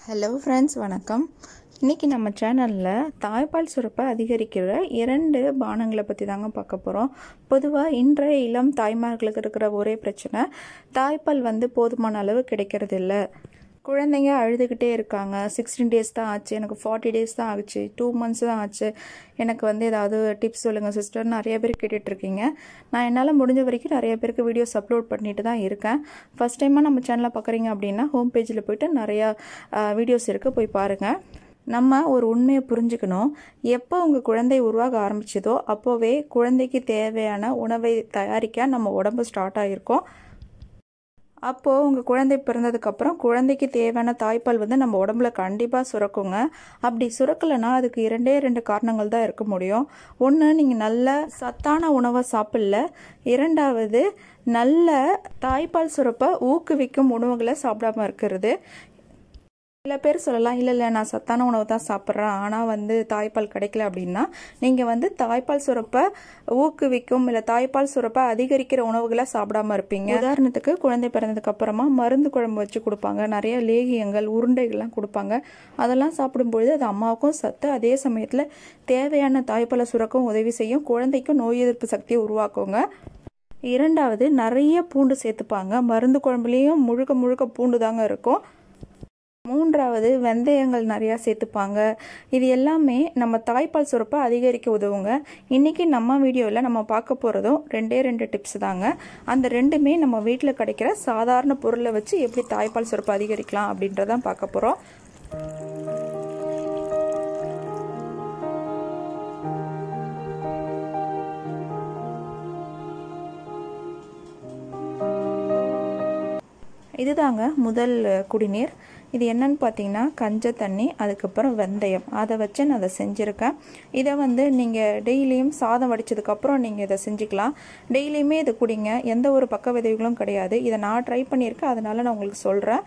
hello friends வணக்கம் இன்றைக்கி நம்ம சேனலில் தாய்ப்பால் சுரப்பை அதிகரிக்கிற இரண்டு பானங்களை பற்றி தாங்க பார்க்க போகிறோம் பொதுவாக இன்றைய இளம் தாய்மார்களுக்கு இருக்கிற ஒரே பிரச்சனை தாய்ப்பால் வந்து போதுமான அளவு கிடைக்கிறது இல்லை குழந்தைங்க அழுதுகிட்டே இருக்காங்க சிக்ஸ்டீன் டேஸ் தான் ஆச்சு எனக்கு ஃபார்ட்டி டேஸ் தான் ஆச்சு டூ மந்த்ஸ் தான் ஆச்சு எனக்கு வந்து ஏதாவது டிப்ஸ் சொல்லுங்கள் சிஸ்டர் நிறைய பேர் கேட்டுட்ருக்கீங்க நான் என்னால் முடிஞ்ச வரைக்கும் நிறைய பேருக்கு வீடியோஸ் அப்லோட் பண்ணிட்டு தான் இருக்கேன் ஃபஸ்ட் டைமாக நம்ம சேனலை பார்க்குறீங்க அப்படின்னா ஹோம் பேஜில் போயிட்டு நிறையா வீடியோஸ் இருக்குது போய் பாருங்கள் நம்ம ஒரு உண்மையை புரிஞ்சுக்கணும் எப்போ உங்கள் குழந்தை உருவாக ஆரம்பிச்சதோ அப்போவே குழந்தைக்கு தேவையான உணவை தயாரிக்க நம்ம உடம்பு ஸ்டார்ட் ஆகிருக்கோம் அப்போது உங்கள் குழந்தை பிறந்ததுக்கப்புறம் குழந்தைக்கு தேவையான தாய்ப்பால் வந்து நம்ம உடம்புல கண்டிப்பாக சுரக்குங்க அப்படி சுரக்கலைன்னா அதுக்கு இரண்டே ரெண்டு காரணங்கள் தான் இருக்க முடியும் ஒன்று நீங்கள் நல்ல சத்தான உணவை சாப்பிடல இரண்டாவது நல்ல தாய்ப்பால் சுரப்பை ஊக்குவிக்கும் உணவுகளை சாப்பிடாம இருக்கிறது சில பேர் சொல்லலாம் இல்லை இல்லை நான் சத்தான உணவு தான் சாப்பிட்றேன் ஆனால் வந்து தாய்ப்பால் கிடைக்கல அப்படின்னா நீங்கள் வந்து தாய்ப்பால் சுரப்பை ஊக்குவிக்கும் இல்லை தாய்ப்பால் சுரப்பை அதிகரிக்கிற உணவுகளை சாப்பிடாம இருப்பீங்க உதாரணத்துக்கு குழந்தை பிறந்ததுக்கு அப்புறமா மருந்து குழம்பு வச்சு கொடுப்பாங்க நிறைய லேகியங்கள் உருண்டைகள்லாம் கொடுப்பாங்க அதெல்லாம் சாப்பிடும்பொழுது அது அம்மாவுக்கும் சத்து அதே சமயத்தில் தேவையான தாய்ப்பாலை சுரக்கும் உதவி செய்யும் குழந்தைக்கும் நோய் எதிர்ப்பு சக்தியை உருவாக்குங்க இரண்டாவது நிறைய பூண்டு சேர்த்துப்பாங்க மருந்து குழம்புலேயும் முழுக்க முழுக்க பூண்டு தாங்க இருக்கும் மூன்றாவது வெந்தயங்கள் நிறையா சேர்த்துப்பாங்க இது எல்லாமே நம்ம தாய்ப்பால் சுரப்பை அதிகரிக்க உதவுங்க இன்றைக்கி நம்ம வீடியோவில் நம்ம பார்க்க போகிறதும் ரெண்டே ரெண்டு டிப்ஸ் தாங்க அந்த ரெண்டுமே நம்ம வீட்டில் கிடைக்கிற சாதாரண பொருளை வச்சு எப்படி தாய்ப்பால் சுரப்பை அதிகரிக்கலாம் அப்படின்றதான் பார்க்க போகிறோம் இதுதாங்க முதல் குடிநீர் இது என்னன்னு பார்த்தீங்கன்னா கஞ்ச தண்ணி அதுக்கப்புறம் வெந்தயம் அதை வச்சு நான் அதை செஞ்சுருக்கேன் இதை வந்து நீங்கள் டெய்லியும் சாதம் வடித்ததுக்கப்புறம் நீங்கள் இதை செஞ்சுக்கலாம் டெய்லியுமே இதை குடிங்க எந்த ஒரு பக்க விதைகளும் கிடையாது இதை நான் ட்ரை பண்ணியிருக்கேன் அதனால் நான் உங்களுக்கு சொல்கிறேன்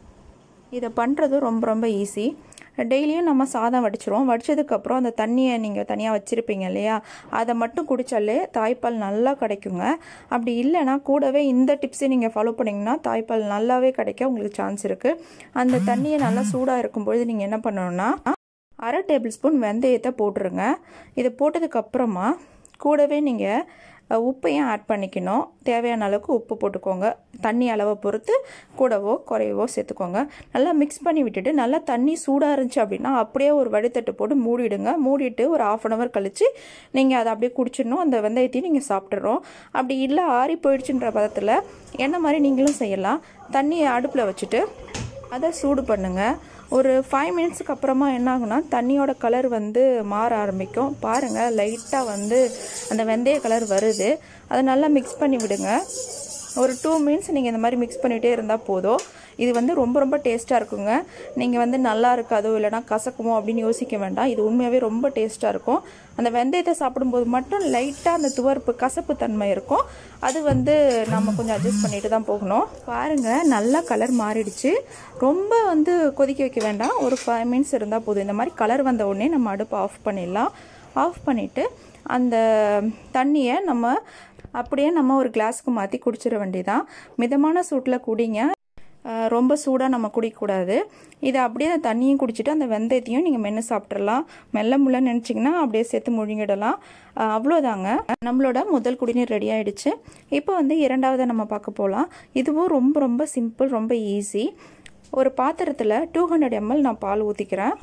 இதை பண்ணுறது ரொம்ப ரொம்ப ஈஸி டெய்லியும் நம்ம சாதம் வடிச்சிருவோம் வடித்ததுக்கப்புறம் அந்த தண்ணியை நீங்கள் தனியாக வச்சுருப்பீங்க இல்லையா அதை மட்டும் குடித்தாலே தாய்ப்பால் நல்லா கிடைக்குங்க அப்படி இல்லைன்னா கூடவே இந்த டிப்ஸை நீங்கள் ஃபாலோ பண்ணிங்கன்னா தாய்ப்பால் நல்லாவே கிடைக்க உங்களுக்கு சான்ஸ் இருக்குது அந்த தண்ணியை நல்லா சூடாக இருக்கும்பொழுது நீங்கள் என்ன பண்ணணும்னா அரை டேபிள் ஸ்பூன் வெந்தயத்தை போட்டுருங்க இதை போட்டதுக்கப்புறமா கூடவே நீங்கள் உப்பையும் ஆட் பண்ணிக்கணும் தேவையான அளவுக்கு உப்பு போட்டுக்கோங்க தண்ணி அளவை பொறுத்து கூடவோ குறையவோ சேர்த்துக்கோங்க நல்லா மிக்ஸ் பண்ணி விட்டுட்டு நல்லா தண்ணி சூடாக இருந்துச்சு அப்படின்னா அப்படியே ஒரு வடித்தட்டு போட்டு மூடிடுங்க மூடிட்டு ஒரு ஆஃப் அன் ஹவர் கழித்து நீங்கள் அதை அப்படியே குடிச்சிடணும் அந்த வெந்தயத்தையும் நீங்கள் சாப்பிட்றோம் அப்படி இல்லை ஆறி போயிடுச்சுன்ற பதத்தில் என்ன மாதிரி நீங்களும் செய்யலாம் தண்ணியை அடுப்பில் வச்சுட்டு அதை சூடு பண்ணுங்கள் ஒரு ஃபைவ் மினிட்ஸுக்கு அப்புறமா என்ன ஆகுனா தண்ணியோட கலர் வந்து மாற ஆரம்பிக்கும் பாருங்கள் லைட்டாக வந்து அந்த வெந்தய கலர் வருது அதை நல்லா மிக்ஸ் பண்ணி விடுங்க ஒரு டூ மினிட்ஸ் நீங்கள் இந்த மாதிரி மிக்ஸ் பண்ணிகிட்டே இருந்தால் போதும் இது வந்து ரொம்ப ரொம்ப டேஸ்ட்டாக இருக்குங்க நீங்கள் வந்து நல்லா இருக்காதோ இல்லைனா கசக்குமோ அப்படின்னு யோசிக்க வேண்டாம் இது உண்மையாகவே ரொம்ப டேஸ்ட்டாக இருக்கும் அந்த வெந்தயத்தை சாப்பிடும்போது மட்டும் லைட்டாக அந்த துவர்ப்பு கசப்பு தன்மை இருக்கும் அது வந்து நம்ம கொஞ்சம் அட்ஜஸ்ட் பண்ணிட்டு தான் போகணும் பாருங்கள் நல்லா கலர் மாறிடுச்சு ரொம்ப வந்து கொதிக்க வைக்க வேண்டாம் ஒரு ஃபைவ் மினிட்ஸ் இருந்தால் போதும் இந்த மாதிரி கலர் வந்த உடனே நம்ம அடுப்பு ஆஃப் பண்ணிடலாம் ஆஃப் பண்ணிவிட்டு அந்த தண்ணியை நம்ம அப்படியே நம்ம ஒரு கிளாஸுக்கு மாற்றி குடிச்சிட வேண்டியதான் மிதமான சூட்டில் குடிங்க ரொம்ப சூடாக நம்ம குடிக்கக்கூடாது இதை அப்படியே அந்த தண்ணியும் குடிச்சிட்டு அந்த வெந்தயத்தையும் நீங்கள் மென்று சாப்பிட்றலாம் மெல்ல முள்ள நினச்சிங்கன்னா அப்படியே சேர்த்து முழுங்கிடலாம் அவ்வளோதாங்க நம்மளோட முதல் குடிநீர் ரெடி ஆகிடுச்சு இப்போ வந்து இரண்டாவதை நம்ம பார்க்க போகலாம் இதுவும் ரொம்ப ரொம்ப சிம்பிள் ரொம்ப ஈஸி ஒரு பாத்திரத்தில் டூ ஹண்ட்ரட் எம்எல் நான் பால் ஊற்றிக்கிறேன்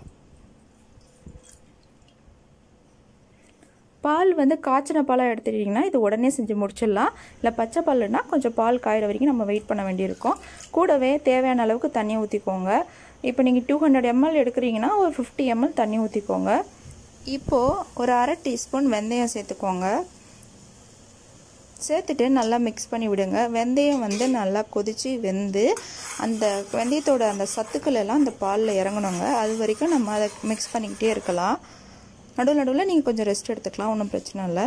பால் வந்து காய்ச்சின பாலாக எடுத்துட்டிங்கன்னா இது உடனே செஞ்சு முடிச்சிடலாம் இல்லை பச்சை பால்னா கொஞ்சம் பால் காயிற வரைக்கும் நம்ம வெயிட் பண்ண வேண்டியிருக்கும் கூடவே தேவையான அளவுக்கு தண்ணி ஊற்றிக்கோங்க இப்போ நீங்கள் டூ ஹண்ட்ரட் எம்எல் எடுக்கிறீங்கன்னா ஒரு ஃபிஃப்டி எம்எல் தண்ணி ஊற்றிக்கோங்க இப்போது ஒரு அரை டீஸ்பூன் வெந்தயம் சேர்த்துக்கோங்க சேர்த்துட்டு நல்லா மிக்ஸ் பண்ணி விடுங்க வெந்தயம் வந்து நல்லா கொதித்து வெந்து அந்த வெந்தயத்தோட அந்த சத்துக்கள் எல்லாம் அந்த பாலில் இறங்கணுங்க அது வரைக்கும் நம்ம அதை மிக்ஸ் பண்ணிக்கிட்டே இருக்கலாம் நடுவில் நடுவில் நீங்கள் கொஞ்சம் ரெஸ்ட் எடுத்துக்கலாம் ஒன்றும் பிரச்சனை இல்லை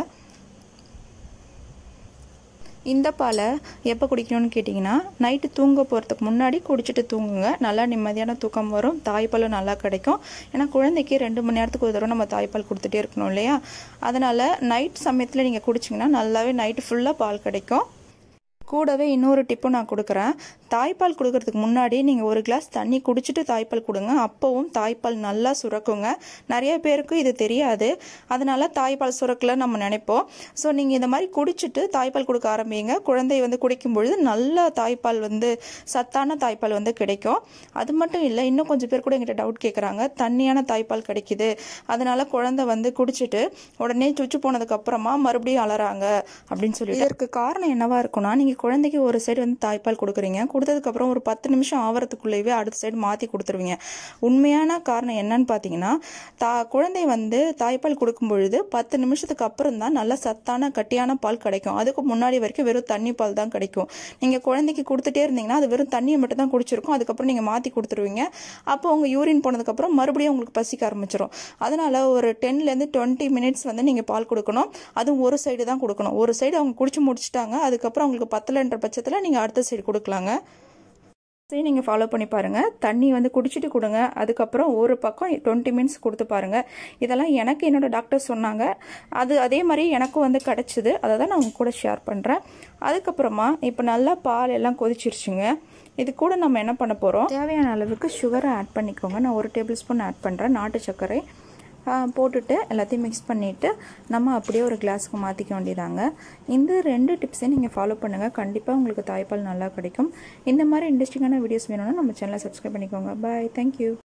இந்த பாலை எப்போ குடிக்கணும்னு கேட்டிங்கன்னா நைட்டு தூங்க போகிறதுக்கு முன்னாடி குடிச்சிட்டு தூங்குங்க நல்லா நிம்மதியான தூக்கம் வரும் தாய்ப்பாலும் நல்லா கிடைக்கும் ஏன்னா குழந்தைக்கு ரெண்டு மணி நேரத்துக்கு ஒரு தடவை நம்ம தாய்ப்பால் கொடுத்துட்டே இருக்கணும் இல்லையா அதனால் நைட் சமயத்தில் நீங்கள் குடிச்சிங்கன்னா நல்லாவே நைட்டு ஃபுல்லாக பால் கிடைக்கும் கூடவே இன்னொரு டிப்பும் நான் கொடுக்குறேன் தாய்ப்பால் கொடுக்கறதுக்கு முன்னாடி நீங்கள் ஒரு கிளாஸ் தண்ணி குடிச்சிட்டு தாய்ப்பால் கொடுங்க அப்போவும் தாய்ப்பால் நல்லா சுரக்குங்க நிறைய பேருக்கு இது தெரியாது அதனால தாய்ப்பால் சுரக்கல நம்ம நினைப்போம் ஸோ நீங்கள் இந்த மாதிரி குடிச்சிட்டு தாய்ப்பால் கொடுக்க ஆரம்பிங்க குழந்தை வந்து குடிக்கும் பொழுது நல்ல தாய்ப்பால் வந்து சத்தான தாய்ப்பால் வந்து கிடைக்கும் அது மட்டும் இல்லை இன்னும் கொஞ்சம் பேர் கூட எங்கிட்ட டவுட் கேட்குறாங்க தண்ணியான தாய்ப்பால் கிடைக்குது அதனால குழந்தை வந்து குடிச்சிட்டு உடனே சுச்சு போனதுக்கு அப்புறமா மறுபடியும் அலறாங்க அப்படின்னு சொல்லி இதற்கு காரணம் என்னவா இருக்கும்னா நீங்கள் குழந்தைக்கு ஒரு சைடு வந்து தாய்ப்பால் கொடுக்குறீங்க கொடுத்ததுக்கப்புறம் ஒரு பத்து நிமிஷம் ஆவறதுக்குள்ளேயே அடுத்த சைடு மாற்றி கொடுத்துருவீங்க உண்மையான காரணம் என்னன்னு பார்த்தீங்கன்னா தா குழந்தை வந்து தாய்ப்பால் கொடுக்கும் பொழுது பத்து நிமிஷத்துக்கு அப்புறம் தான் நல்ல சத்தான கட்டியான பால் கிடைக்கும் அதுக்கு முன்னாடி வரைக்கும் வெறும் தண்ணி பால் தான் கிடைக்கும் நீங்கள் குழந்தைக்கு கொடுத்துட்டே இருந்தீங்கன்னா அது வெறும் தண்ணியை மட்டும் தான் குடிச்சிருக்கும் அதுக்கப்புறம் நீங்கள் மாற்றி கொடுத்துருவீங்க அப்போ உங்க யூரின் போனதுக்கப்புறம் மறுபடியும் உங்களுக்கு பசிக்க ஆரம்பிச்சிடும் அதனால ஒரு டென்லேருந்து டுவெண்ட்டி மினிட்ஸ் வந்து நீங்கள் பால் கொடுக்கணும் அதுவும் ஒரு சைடு தான் கொடுக்கணும் ஒரு சைடு அவங்க குடிச்சு முடிச்சிட்டாங்க அதுக்கப்புறம் அவங்களுக்கு பத்தலைன்ற பட்சத்தில் நீங்கள் அடுத்த சைடு கொடுக்கலாங்க சரி நீங்கள் ஃபாலோ பண்ணி பாருங்கள் தண்ணி வந்து குடிச்சிட்டு கொடுங்க அதுக்கப்புறம் ஒரு பக்கம் டுவெண்ட்டி மினிட்ஸ் கொடுத்து பாருங்கள் இதெல்லாம் எனக்கு என்னோட டாக்டர் சொன்னாங்க அது அதே மாதிரி எனக்கும் வந்து கிடச்சிது அதை தான் நான் உங்க கூட ஷேர் பண்ணுறேன் அதுக்கப்புறமா இப்போ நல்லா பால் எல்லாம் கொதிச்சிருச்சுங்க இது கூட நம்ம என்ன பண்ண போகிறோம் தேவையான அளவுக்கு சுகரை ஆட் பண்ணிக்கோங்க நான் ஒரு டேபிள் ஸ்பூன் ஆட் பண்ணுறேன் நாட்டு சர்க்கரை போட்டுட்டு எல்லாத்தையும் மிக்ஸ் பண்ணிவிட்டு நம்ம அப்படியே ஒரு கிளாஸுக்கு மாற்றிக்க வேண்டியதாங்க இந்த ரெண்டு டிப்ஸையும் நீங்கள் ஃபாலோ பண்ணுங்கள் கண்டிப்பாக உங்களுக்கு தாய்ப்பால் நல்லா கிடைக்கும் இந்த மாதிரி இன்ட்ரெஸ்டிங்கான வீடியோஸ் வேணும்னா நம்ம சேனலை சப்ஸ்கிரைப் பண்ணிக்கோங்க பாய் தேங்க்யூ